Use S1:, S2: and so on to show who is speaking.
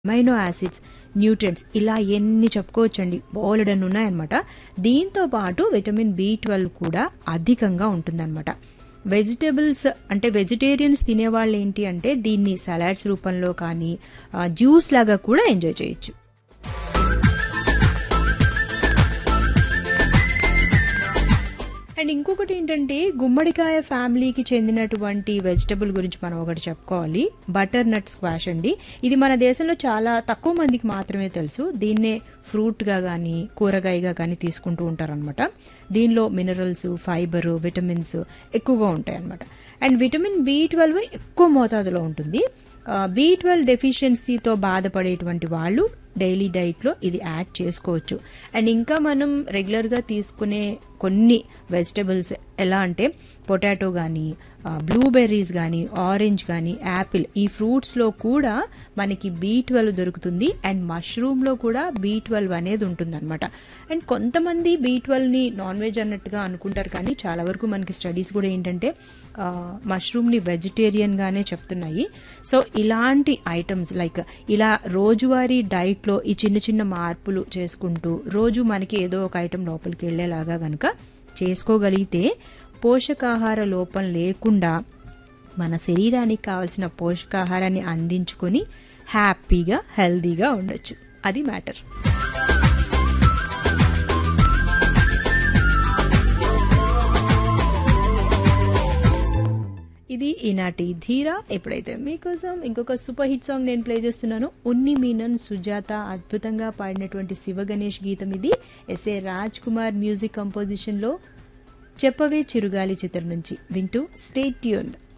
S1: amino acids nutrients ఇలా ఎన్ని చెప్పుకోవచ్చండి బోలెడన్ని ఉన్నాయన్నమాట దీంతో పాటు విటమిన్ బి ట్వెల్వ్ కూడా అధికంగా ఉంటుందన్నమాట వెజిటబుల్స్ అంటే వెజిటేరియన్స్ తినేవాళ్ళు ఏంటి అంటే దీన్ని సలాడ్స్ రూపంలో కానీ ఆ, జ్యూస్ లాగా కూడా ఎంజాయ్ చేయొచ్చు అండ్ ఇంకొకటి ఏంటంటే గుమ్మడికాయ ఫ్యామిలీకి చెందినటువంటి వెజిటబుల్ గురించి మనం ఒకటి చెప్పుకోవాలి బటర్ నట్ స్క్వాష్ అండి ఇది మన దేశంలో చాలా తక్కువ మందికి మాత్రమే తెలుసు దీన్నే ఫ్రూట్గా కానీ కూరగాయగా కానీ తీసుకుంటూ ఉంటారనమాట దీనిలో మినరల్స్ ఫైబర్ విటమిన్స్ ఎక్కువగా ఉంటాయి అనమాట అండ్ విటమిన్ బి ట్వెల్వ్ ఎక్కువ మోతాదులో ఉంటుంది బి ట్వెల్వ్ డెఫిషియన్సీతో బాధపడేటువంటి వాళ్ళు డైలీ డైట్లో ఇది యాడ్ చేసుకోవచ్చు అండ్ ఇంకా మనం రెగ్యులర్గా తీసుకునే కొన్ని వెజిటబుల్స్ ఎలా అంటే పొటాటో కానీ బ్లూబెర్రీస్ కానీ ఆరెంజ్ కానీ యాపిల్ ఈ ఫ్రూట్స్లో కూడా మనకి బీ ట్వెల్వ్ దొరుకుతుంది అండ్ మష్రూమ్లో కూడా బీ ట్వెల్వ్ అనేది ఉంటుందన్నమాట అండ్ కొంతమంది బీ ట్వెల్వ్ని నాన్ వెజ్ అన్నట్టుగా అనుకుంటారు కానీ చాలా వరకు మనకి స్టడీస్ కూడా ఏంటంటే ఆ, మష్రూమ్ని వెజిటేరియన్గానే చెప్తున్నాయి సో ఇలాంటి ఐటమ్స్ లైక్ ఇలా రోజువారీ డైట్లో ఈ చిన్న చిన్న మార్పులు చేసుకుంటూ రోజు మనకి ఏదో ఒక ఐటమ్ లోపలికి వెళ్ళేలాగా కనుక చేసుకోగలిగితే పోషకాహార లోపం లేకుండా మన శరీరానికి కావాల్సిన పోషకాహారాన్ని అందించుకొని హ్యాపీగా హెల్దీగా ఉండొచ్చు అది మ్యాటర్ ఇది ఈనాటి ధీరా ఎప్పుడైతే మీకోసం ఇంకొక సూపర్ హిట్ సాంగ్ నేను ప్లే చేస్తున్నాను ఉన్ని మీనన్ సుజాత అద్భుతంగా పాడినటువంటి శివ గణేష్ గీతం ఇది ఎస్ఏ రాజ్ కుమార్ మ్యూజిక్ కంపోజిషన్లో చెప్పవే చిరుగాలి చిత్రం నుంచి వింటూ స్టేట్ ట్యూన్